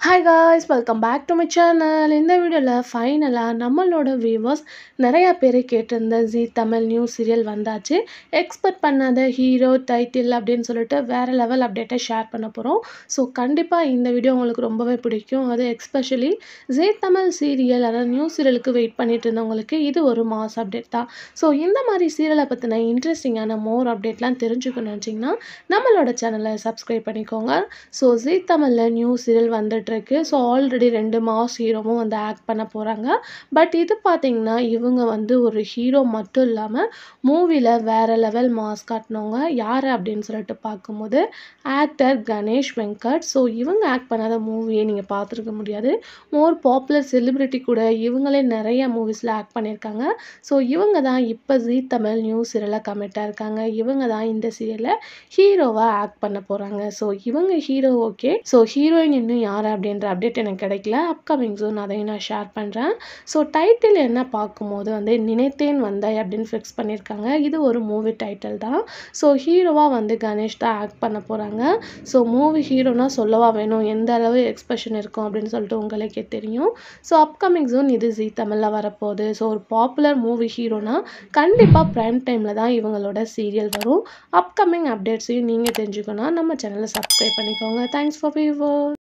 hi guys welcome back to my channel இந்த வீடியோவில் ஃபைனலாக நம்மளோட வியூவர்ஸ் நிறையா பேர் கேட்டிருந்த ஜி தமிழ் நியூ சீரியல் வந்தாச்சு எக்ஸ்பெக்ட் பண்ணாத ஹீரோ டைட்டில் அப்படின்னு சொல்லிட்டு வேறு லெவல் அப்டேட்டை ஷேர் பண்ண போகிறோம் ஸோ கண்டிப்பாக இந்த வீடியோ உங்களுக்கு ரொம்பவே பிடிக்கும் அது எக்ஸ்பெஷலி ஜி தமிழ் சீரியல் அதாவது நியூ சீரியலுக்கு வெயிட் பண்ணிட்டு இருந்தவங்களுக்கு இது ஒரு மாஸ் அப்டேட் தான் ஸோ இந்த மாதிரி சீரியலை பற்றின இன்ட்ரெஸ்டிங்கான மோர் அப்டேட்லாம் தெரிஞ்சுக்கணும்னு நினச்சிங்கன்னா நம்மளோட சேனலை சப்ஸ்கிரைப் பண்ணிக்கோங்க ஸோ ஜி தமிழில் நியூ சீரியல் வந்துட்டு இருக்கு ஸோ ஆல்ரெடி ரெண்டு மாஸ் ஹீரோவும் வந்து ஆக்ட் பண்ண போகிறாங்க பட் இது பார்த்தீங்கன்னா இவங்க வந்து ஒரு ஹீரோ மட்டும் இல்லாமல் மூவியில் வேறு லெவல் மாஸ் காட்டினவங்க யார் அப்படின்னு சொல்லிட்டு பார்க்கும்போது ஆக்டர் கணேஷ் வெங்கட் ஸோ இவங்க ஆக்ட் பண்ணாத மூவியை நீங்கள் பார்த்துருக்க முடியாது மோர் பாப்புலர் செலிப்ரிட்டி கூட இவங்களே நிறைய மூவிஸில் ஆக்ட் பண்ணியிருக்காங்க ஸோ இவங்க தான் இப்போ ஜீ தமிழ் நியூ சீரியலில் கமிட்டாக இருக்காங்க இவங்க தான் இந்த சீரியலில் ஹீரோவாக ஆக்ட் பண்ண போகிறாங்க ஸோ இவங்க ஹீரோ ஓகே ஸோ ஹீரோயின் இன்னும் யார் அப்படின்ற அப்டேட் எனக்கு கிடைக்கல அப்கமிங் ஜூன் அதையும் நான் ஷேர் பண்ணுறேன் ஸோ டைட்டில் என்ன பார்க்கும்போது வந்து நினைத்தேன் வந்தாய் அப்படின்னு ஃபிக்ஸ் பண்ணியிருக்காங்க இது ஒரு மூவி டைட்டில் தான் ஸோ ஹீரோவாக வந்து கணேஷ் தான் ஆக்ட் பண்ண போகிறாங்க ஸோ மூவி ஹீரோனா சொல்லவா வேணும் எந்த அளவு எக்ஸ்பிரஷன் இருக்கும் அப்படின்னு சொல்லிட்டு உங்களுக்கே தெரியும் ஸோ அப்கமிங் ஜூன் இது ஜி தமிழில் வரப்போகுது ஸோ ஒரு பாப்புலர் மூவி ஹீரோனா கண்டிப்பாக ப்ரைம் டைமில் தான் இவங்களோட சீரியல் வரும் அப்கமிங் அப்டேட்ஸையும் நீங்கள் தெரிஞ்சுக்கணும் நம்ம சேனலை சப்ஸ்கிரைப் பண்ணிக்கோங்க தேங்க்ஸ் ஃபார் வியூவர்